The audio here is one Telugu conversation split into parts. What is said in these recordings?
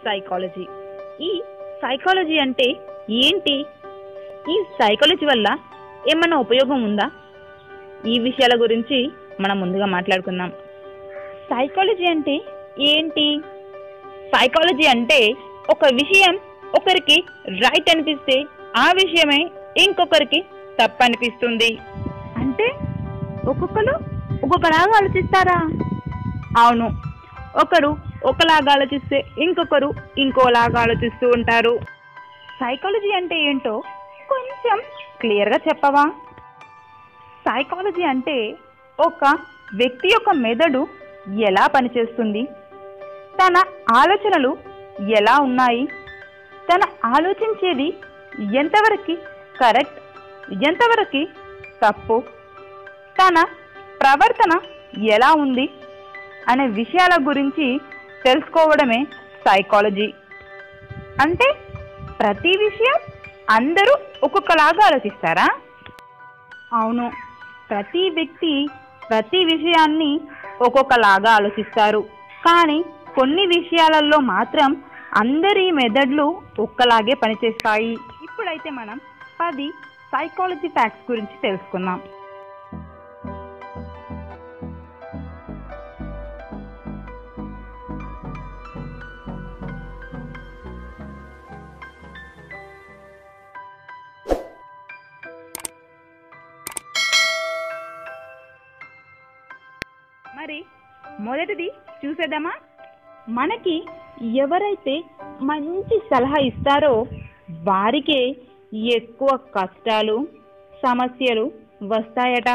సైకాలజీ ఈ సైకాలజీ అంటే ఏంటి ఈ సైకాలజీ వల్ల ఏమన్నా ఉపయోగం ఉందా ఈ విషయాల గురించి మనం ముందుగా మాట్లాడుకుందాం సైకాలజీ అంటే ఏంటి సైకాలజీ అంటే ఒక విషయం ఒకరికి రైట్ అనిపిస్తే ఆ విషయమే ఇంకొకరికి తప్పు అనిపిస్తుంది అంటే ఒక్కొక్కరు ఒక్కొక్కలాగా ఆలోచిస్తారా అవును ఒకరు ఒకలాగా ఆలోచిస్తే ఇంకొకరు ఇంకోలాగా ఆలోచిస్తూ ఉంటారు సైకాలజీ అంటే ఏంటో కొంచెం క్లియర్గా చెప్పవా సైకాలజీ అంటే ఒక వ్యక్తి యొక్క మెదడు ఎలా పనిచేస్తుంది తన ఆలోచనలు ఎలా ఉన్నాయి తన ఆలోచించేది ఎంతవరకు కరెక్ట్ ఎంతవరకు తప్పు తన ప్రవర్తన ఎలా ఉంది అనే విషయాల గురించి తెలుసుకోవడమే సైకాలజీ అంటే ప్రతి విషయం అందరూ ఒక్కొక్కలాగా ఆలోచిస్తారా అవును ప్రతి వ్యక్తి ప్రతి విషయాన్ని ఒక్కొక్కలాగా ఆలోచిస్తారు కానీ కొన్ని విషయాలలో మాత్రం అందరి మెదడులు ఒక్కలాగే పనిచేస్తాయి ఇప్పుడైతే మనం పది సైకాలజీ ఫ్యాక్ట్స్ గురించి తెలుసుకుందాం మరి మొదటిది చూసేద్దామా మనకి ఎవరైతే మంచి సలహా ఇస్తారో వారికే ఎక్కువ కష్టాలు సమస్యలు వస్తాయట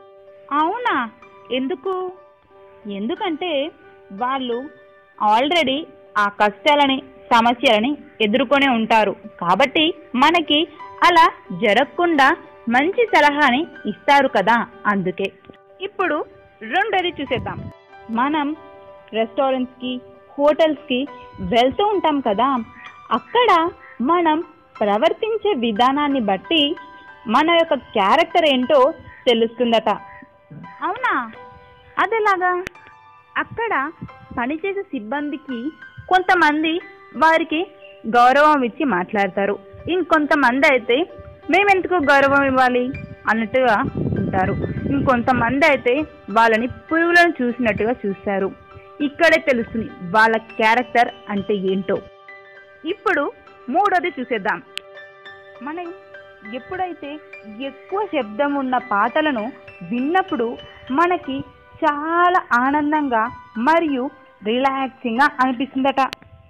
అవునా ఎందుకు ఎందుకంటే వాళ్ళు ఆల్రెడీ ఆ కష్టాలని సమస్యలని ఎదుర్కొనే ఉంటారు కాబట్టి మనకి అలా జరగకుండా మంచి సలహాని ఇస్తారు కదా అందుకే ఇప్పుడు రెండోది చూసేద్దాం మనం రెస్టారెంట్స్కి హోటల్స్కి వెళ్తూ ఉంటాం కదా అక్కడ మనం ప్రవర్తించే విధానాన్ని బట్టి మన యొక్క క్యారెక్టర్ ఏంటో తెలుస్తుందట అవునా అదెలాగా అక్కడ పనిచేసే సిబ్బందికి కొంతమంది వారికి గౌరవం ఇచ్చి మాట్లాడతారు ఇంకొంతమంది అయితే మేమెందుకు గౌరవం ఇవ్వాలి అన్నట్టుగా ఉంటారు ఇంకొంతమంది అయితే వాళ్ళని పురుగులను చూసినట్టుగా చూస్తారు ఇక్కడే తెలుస్తుంది వాళ్ళ క్యారెక్టర్ అంటే ఏంటో ఇప్పుడు మూడోది చూసేద్దాం మనం ఎప్పుడైతే ఎక్కువ శబ్దం ఉన్న పాటలను విన్నప్పుడు మనకి చాలా ఆనందంగా మరియు రిలాక్సింగ్గా అనిపిస్తుందట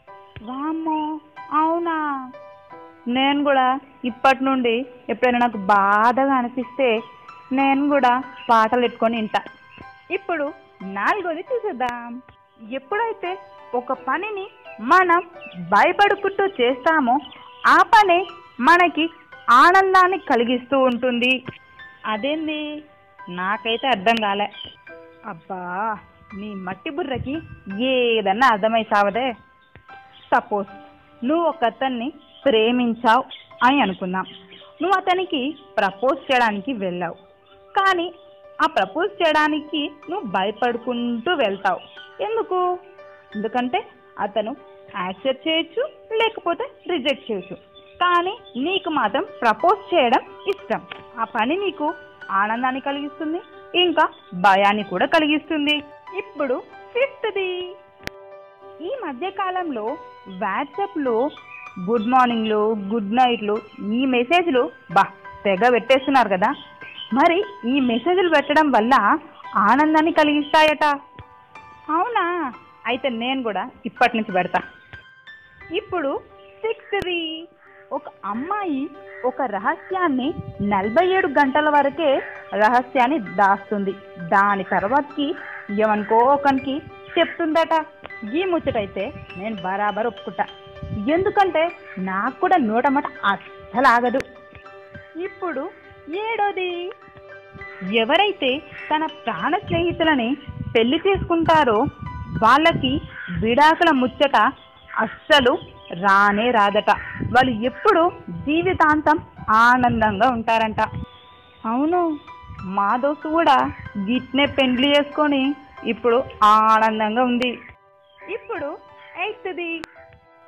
వామ్మో అవునా నేను కూడా ఇప్పటి నుండి ఎప్పుడైనా నాకు బాధగా అనిపిస్తే నేను కూడా పాటలు పెట్టుకొని వింటా ఇప్పుడు నాలుగోది చూసేద్దాం ఎప్పుడైతే ఒక పనిని మనం భయపడుకుంటూ చేస్తామో ఆ పని మనకి ఆనందాన్ని కలిగిస్తూ ఉంటుంది అదేంది నాకైతే అర్థం కాలే అబ్బా నీ మట్టి బుర్రకి ఏదన్నా అర్థమై సావదే సపోజ్ నువ్వు ఒక అతన్ని ప్రేమించావు అని అనుకుందాం నువ్వు అతనికి ప్రపోజ్ చేయడానికి వెళ్ళావు కానీ ఆ ప్రపోజ్ చేయడానికి నువ్వు భయపడుకుంటూ వెళ్తావు ఎందుకు ఎందుకంటే అతను యాక్సెప్ట్ చేయొచ్చు లేకపోతే రిజెక్ట్ చేయొచ్చు కానీ నీకు మాత్రం ప్రపోజ్ చేయడం ఇష్టం ఆ పని నీకు ఆనందాన్ని కలిగిస్తుంది ఇంకా భయాన్ని కూడా కలిగిస్తుంది ఇప్పుడు ఫిఫ్త్ది ఈ మధ్య కాలంలో వాట్సాప్లో గుడ్ మార్నింగ్లు గుడ్ నైట్లు ఈ మెసేజ్లు బా తెగ పెట్టేస్తున్నారు కదా మరి ఈ మెసేజ్లు పెట్టడం వల్ల ఆనందాన్ని కలిగిస్తాయట అవునా అయితే నేను కూడా ఇప్పటి నుంచి పెడతా ఇప్పుడు సిక్స్త్ది ఒక అమ్మాయి ఒక రహస్యాన్ని నలభై ఏడు గంటల వరకే రహస్యాన్ని దాస్తుంది దాని తర్వాతకి ఎవనికో ఒకనికి చెప్తుందట ఈ ముచ్చటైతే నేను బరాబర్ ఒప్పుకుంటా ఎందుకంటే నాకు కూడా నోటమాట అస్సలు ఆగదు ఇప్పుడు ఏడోది ఎవరైతే తన ప్రాణ స్నేహితులని పెళ్లి చేసుకుంటారో వాళ్ళకి విడాకుల ముచ్చట అస్సలు రానే రాదట వాళ్ళు ఎప్పుడు జీవితాంతం ఆనందంగా ఉంటారంట అవును మా దోస్తు కూడా గిట్నే పెండ్లి చేసుకొని ఇప్పుడు ఆనందంగా ఉంది ఇప్పుడు ఎయిత్ది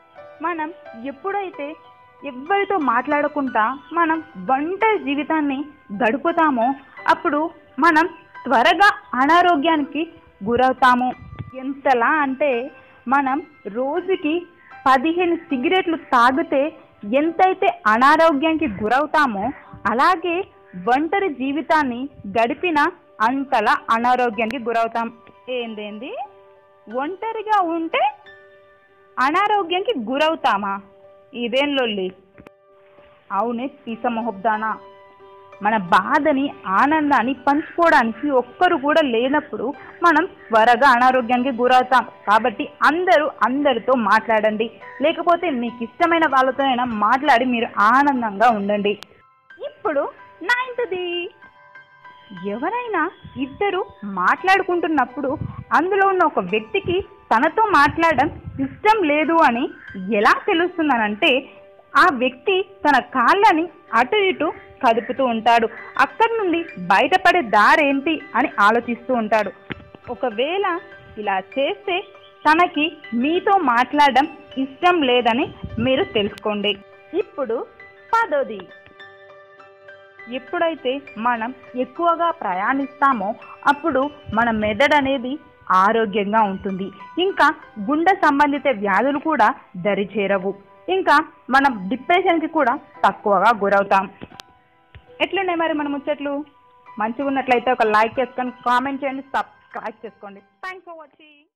మనం ఎప్పుడైతే ఎవరితో మాట్లాడకుండా మనం ఒంటరి జీవితాన్ని గడుపుతామో అప్పుడు మనం త్వరగా అనారోగ్యానికి గురవుతాము ఎంతలా అంటే మనం రోజుకి పదిహేను సిగరెట్లు తాగితే ఎంతైతే అనారోగ్యానికి గురవుతామో అలాగే ఒంటరి జీవితాన్ని గడిపిన అంతలా అనారోగ్యానికి గురవుతాం ఏందేంది ఒంటరిగా ఉంటే అనారోగ్యానికి గురవుతామా ఇదేం లొల్లి అవునే పీస మొహబ్దానా మన బాధని ఆనందాన్ని పంచుకోవడానికి ఒక్కరు కూడా లేనప్పుడు మనం త్వరగా అనారోగ్యానికి గురవుతాం కాబట్టి అందరూ అందరితో మాట్లాడండి లేకపోతే మీకు ఇష్టమైన వాళ్ళతోనైనా మాట్లాడి మీరు ఆనందంగా ఉండండి ఇప్పుడు నైన్త్ది ఎవరైనా ఇద్దరు మాట్లాడుకుంటున్నప్పుడు అందులో ఉన్న ఒక వ్యక్తికి తనతో మాట్లాడడం ఇష్టం లేదు అని ఎలా తెలుస్తుందనంటే ఆ వ్యక్తి తన కాళ్ళని అటు ఇటు కదుపుతూ ఉంటాడు అక్కడి నుండి బయటపడే దారేంటి అని ఆలోచిస్తూ ఉంటాడు ఒకవేళ ఇలా చేస్తే తనకి మీతో మాట్లాడడం ఇష్టం లేదని మీరు తెలుసుకోండి ఇప్పుడు పదోది ఎప్పుడైతే మనం ఎక్కువగా ప్రయాణిస్తామో అప్పుడు మన మెదడు అనేది ఆరోగ్యంగా ఉంటుంది ఇంకా గుండె సంబంధిత వ్యాధులు కూడా దరిచేరవు ఇంకా మనం డిప్రెషన్కి కూడా తక్కువగా గురవుతాం ఎట్లున్నాయి మరి మన ముచ్చట్లు మంచిగా ఉన్నట్లయితే ఒక లైక్ చేసుకొని కామెంట్ చేయండి సబ్స్క్రైబ్ చేసుకోండి థ్యాంక్స్ ఫర్ వాచింగ్